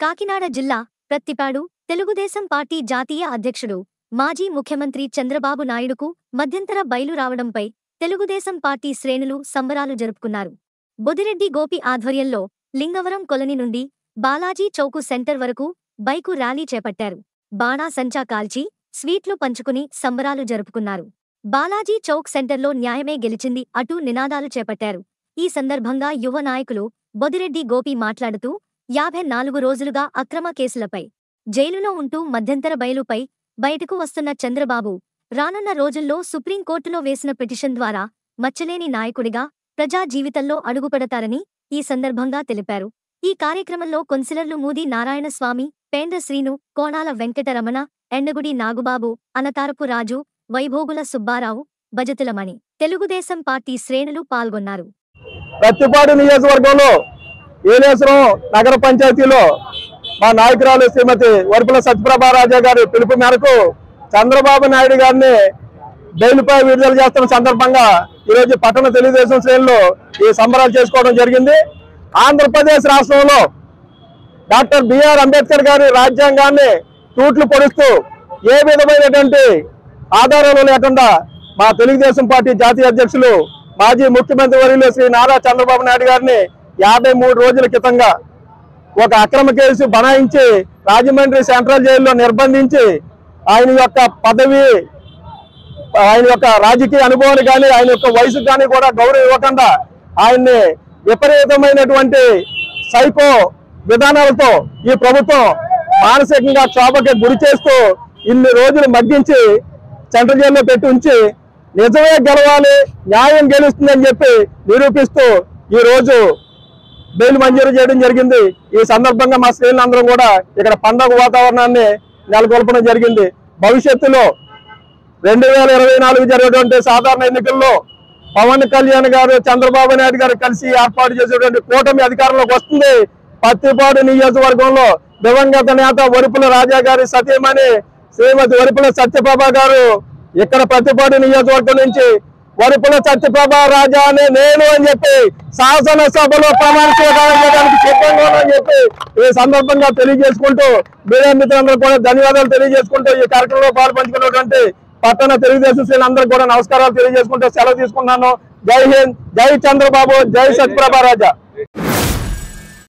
కాకినాడ జిల్లా ప్రత్తిపాడు తెలుగుదేశం పార్టీ జాతీయ అధ్యక్షుడు మాజీ ముఖ్యమంత్రి చంద్రబాబు నాయుడుకు మధ్యంతర బయలు రావడంపై తెలుగుదేశం పార్టీ శ్రేణులు సంబరాలు జరుపుకున్నారు బొదిరెడ్డి గోపి ఆధ్వర్యంలో లింగవరం కొలని నుండి బాలాజీ చౌకు సెంటర్ వరకు బైకు ర్యాలీ చేపట్టారు బాణా సంచా కాల్చి స్వీట్లు పంచుకుని సంబరాలు జరుపుకున్నారు బాలాజీ చౌక్ సెంటర్లో న్యాయమే గెలిచింది అటూ నినాదాలు చేపట్టారు ఈ సందర్భంగా యువ నాయకులు బొదిరెడ్డి గోపి మాట్లాడుతూ యాభై నాలుగు రోజులుగా అక్రమ కేసులపై జైలులో ఉంటూ మధ్యంతర బయలుపై బయటకు వస్తున్న చంద్రబాబు రానున్న రోజుల్లో సుప్రీంకోర్టులో వేసిన పిటిషన్ ద్వారా మచ్చలేని నాయకుడిగా ప్రజా జీవితంలో అడుగుపెడతారని ఈ సందర్భంగా తెలిపారు ఈ కార్యక్రమంలో కొన్సిలర్లు మూది నారాయణస్వామి పేండ్ర శ్రీను కోణాల వెంకటరమణ ఎండగుడి నాగుబాబు అనతారపు రాజు వైభోగుల సుబ్బారావు బజతులమణి తెలుగుదేశం పార్టీ శ్రేణులు పాల్గొన్నారు ప్రత్తిపాడు నియోజకవర్గంలో ఏలేశ్వరం నగర పంచాయతీలో మా నాయకురాలు శ్రీమతి వరుపుల సత్యప్రభా రాజా గారి పిలుపు మేరకు చంద్రబాబు నాయుడు గారిని బెయిల్పై విడుదల చేస్తున్న సందర్భంగా ఈరోజు పట్టణ తెలుగుదేశం శ్రేణులు ఈ సంబరాలు చేసుకోవడం జరిగింది ఆంధ్రప్రదేశ్ రాష్ట్రంలో డాక్టర్ బిఆర్ అంబేద్కర్ గారి రాజ్యాంగాన్ని తూట్లు పొడుస్తూ ఏ విధమైనటువంటి ఆధారాలు లేకుండా మా తెలుగుదేశం పార్టీ జాతీయ అధ్యక్షులు మాజీ ముఖ్యమంత్రి వర్యులు శ్రీ నారా చంద్రబాబు నాయుడు గారిని యాభై మూడు రోజుల క్రితంగా ఒక అక్రమ కేసు బనాయించి రాజమండ్రి సెంట్రల్ జైల్లో నిర్బంధించి ఆయన యొక్క పదవి ఆయన యొక్క రాజకీయ అనుభవాలు కానీ ఆయన యొక్క వయసు కానీ కూడా గౌరవం ఇవ్వకుండా ఆయన్ని విపరీతమైనటువంటి సైకో విధానాలతో ఈ ప్రభుత్వం మానసికంగా క్షోభకి గురి చేస్తూ ఇన్ని రోజులు మగ్గించి సెంట్రల్ జైల్లో పెట్టి ఉంచి నిజమే గెలవాలి న్యాయం గెలుస్తుందని చెప్పి నిరూపిస్తూ ఈ రోజు బెయిల్ మంజూరు చేయడం జరిగింది ఈ సందర్భంగా మా శ్రేణులందరం కూడా ఇక్కడ పండగ వాతావరణాన్ని నెలకొల్పడం జరిగింది భవిష్యత్తులో రెండు వేల ఇరవై నాలుగు జరిగేటువంటి సాధారణ ఎన్నికల్లో పవన్ కళ్యాణ్ గారు చంద్రబాబు నాయుడు గారు కలిసి ఏర్పాటు చేసేటువంటి కూటమి అధికారంలోకి వస్తుంది పత్తిపాడు నియోజకవర్గంలో దివంగత నేత వరుపుల రాజా గారి సతీమణి శ్రీమతి వరుపుల సత్యప్రభ గారు ఇక్కడ ప్రతిపాడు నియోజకవర్గం నుంచి వరుపుల సత్యప్రభ రాజా అనే నేను అని చెప్పి శాసనసభలో ప్రమాణ స్వీకారం చేయడానికి సిద్ధంగా ఉన్నానని చెప్పి ఈ సందర్భంగా తెలియజేసుకుంటూ మీడియా మిత్రులందరూ కూడా ధన్యవాదాలు తెలియజేసుకుంటూ ఈ కార్యక్రమంలో పాల్పంచుకున్నటువంటి పట్టణ తెలుగుదేశం శ్రేణులందరూ కూడా నమస్కారాలు తెలియజేసుకుంటూ సెలవు తీసుకున్నాను జై హింద్ జై చంద్రబాబు జై సత్యప్రభ రాజా